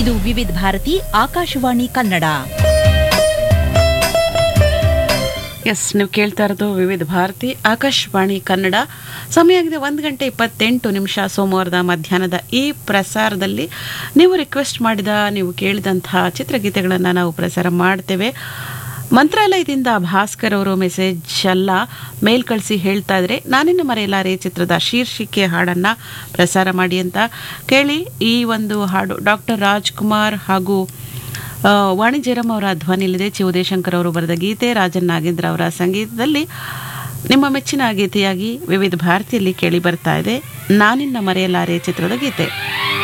ಇದು ವಿವಿಧ ಭಾರತಿ ಆಕಾಶವಾಣಿ ಕನ್ನಡ ಎಸ್ ನೀವು ಕೇಳ್ತಾ ಇರೋದು ವಿವಿಧ ಭಾರತಿ ಆಕಾಶವಾಣಿ ಕನ್ನಡ ಸಮಯ ಆಗಿದೆ ಒಂದು ಗಂಟೆ ಇಪ್ಪತ್ತೆಂಟು ನಿಮಿಷ ಸೋಮವಾರದ ಮಧ್ಯಾಹ್ನದ ಈ ಪ್ರಸಾರದಲ್ಲಿ ನೀವು ರಿಕ್ವೆಸ್ಟ್ ಮಾಡಿದ ನೀವು ಕೇಳಿದಂತಹ ಚಿತ್ರಗೀತೆಗಳನ್ನು ನಾವು ಪ್ರಸಾರ ಮಾಡ್ತೇವೆ ಮಂತ್ರಾಲಯದಿಂದ ಭಾಸ್ಕರ್ ಅವರು ಮೆಸೇಜ್ ಅಲ್ಲ ಮೇಲ್ ಕಳಿಸಿ ಹೇಳ್ತಾ ಇದ್ರೆ ನಾನಿನ್ನು ಮರೆಯಲಾರೆ ಚಿತ್ರದ ಶೀರ್ಷಿಕೆ ಹಾಡನ್ನು ಪ್ರಸಾರ ಮಾಡಿ ಅಂತ ಕೇಳಿ ಈ ಒಂದು ಹಾಡು ಡಾಕ್ಟರ್ ರಾಜ್ಕುಮಾರ್ ಹಾಗೂ ಆ, ವಾಣಿ ಜಯರಾಮ್ ಅವರ ಧ್ವನಿಯಲ್ಲಿದೆ ಚಿ ಉದಯಶಂಕರ್ ಅವರು ಬರೆದ ಗೀತೆ ರಾಜನ್ ನಾಗೇಂದ್ರ ಅವರ ಸಂಗೀತದಲ್ಲಿ ನಿಮ್ಮ ಮೆಚ್ಚಿನ ಗೀತೆಯಾಗಿ ವಿವಿಧ ಭಾರತಿಯಲ್ಲಿ ಕೇಳಿ ಬರ್ತಾ ಇದೆ ನಾನಿನ್ನ ಮರೆಯಲಾರೆ ಚಿತ್ರದ ಗೀತೆ